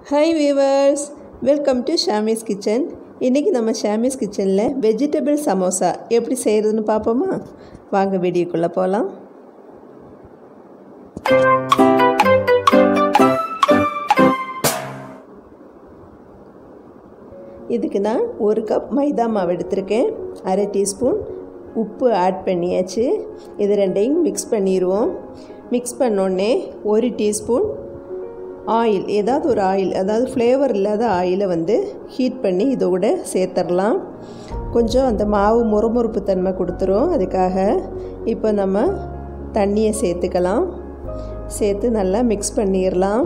hi viewers welcome to Shami's kitchen இன்றைக்கி நம்ம ஷாமிஸ் கிச்சனில் வெஜிடபிள் சமோசா எப்படி செய்கிறதுன்னு பார்ப்போமா வாங்க வீடியோக்குள்ளே போகலாம் இதுக்கு நான் ஒரு கப் மைதா மாவு எடுத்திருக்கேன் அரை டீஸ்பூன் உப்பு ஆட் பண்ணியாச்சு இது ரெண்டையும் மிக்ஸ் பண்ணிடுவோம் மிக்ஸ் பண்ணோடனே ஒரு டீஸ்பூன் ஆயில் ஏதாவது ஒரு ஆயில் அதாவது ஃப்ளேவர் இல்லாத ஆயிலை வந்து ஹீட் பண்ணி இதோட சேர்த்துடலாம் கொஞ்சம் அந்த மாவு முறுமுறுப்பு தன்மை கொடுத்துரும் அதுக்காக இப்போ நம்ம தண்ணியை சேர்த்துக்கலாம் சேர்த்து நல்லா மிக்ஸ் பண்ணிடலாம்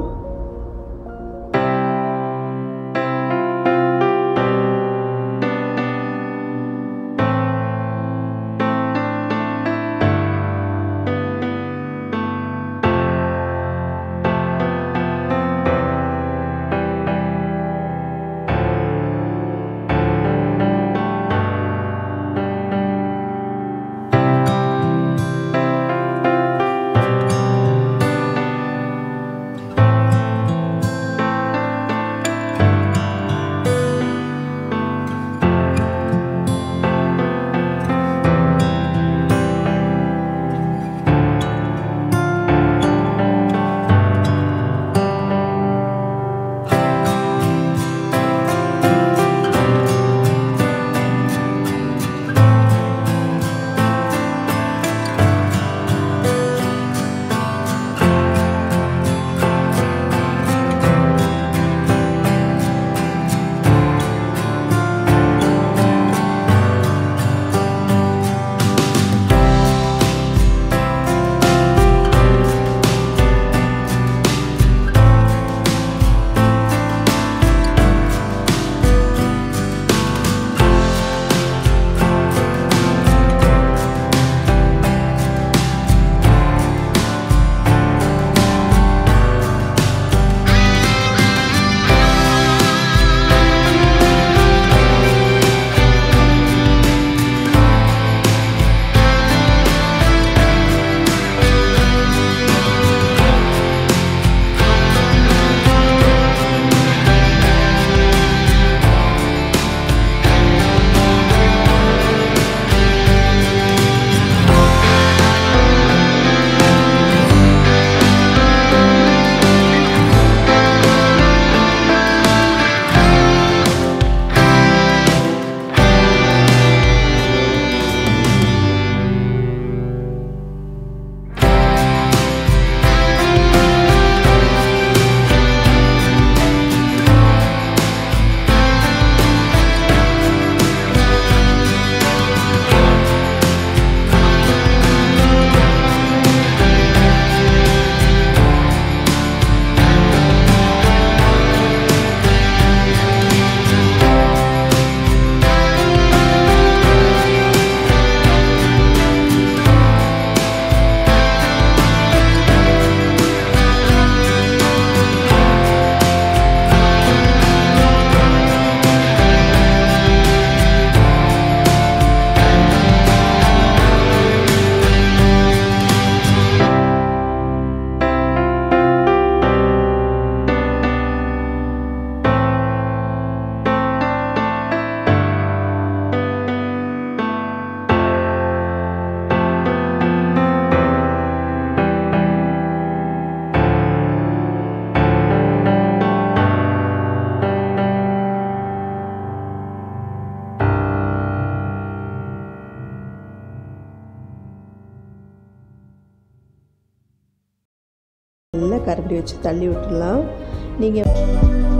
நல்லா கரண்டி வச்சு தள்ளி விட்டுடலாம் நீங்கள்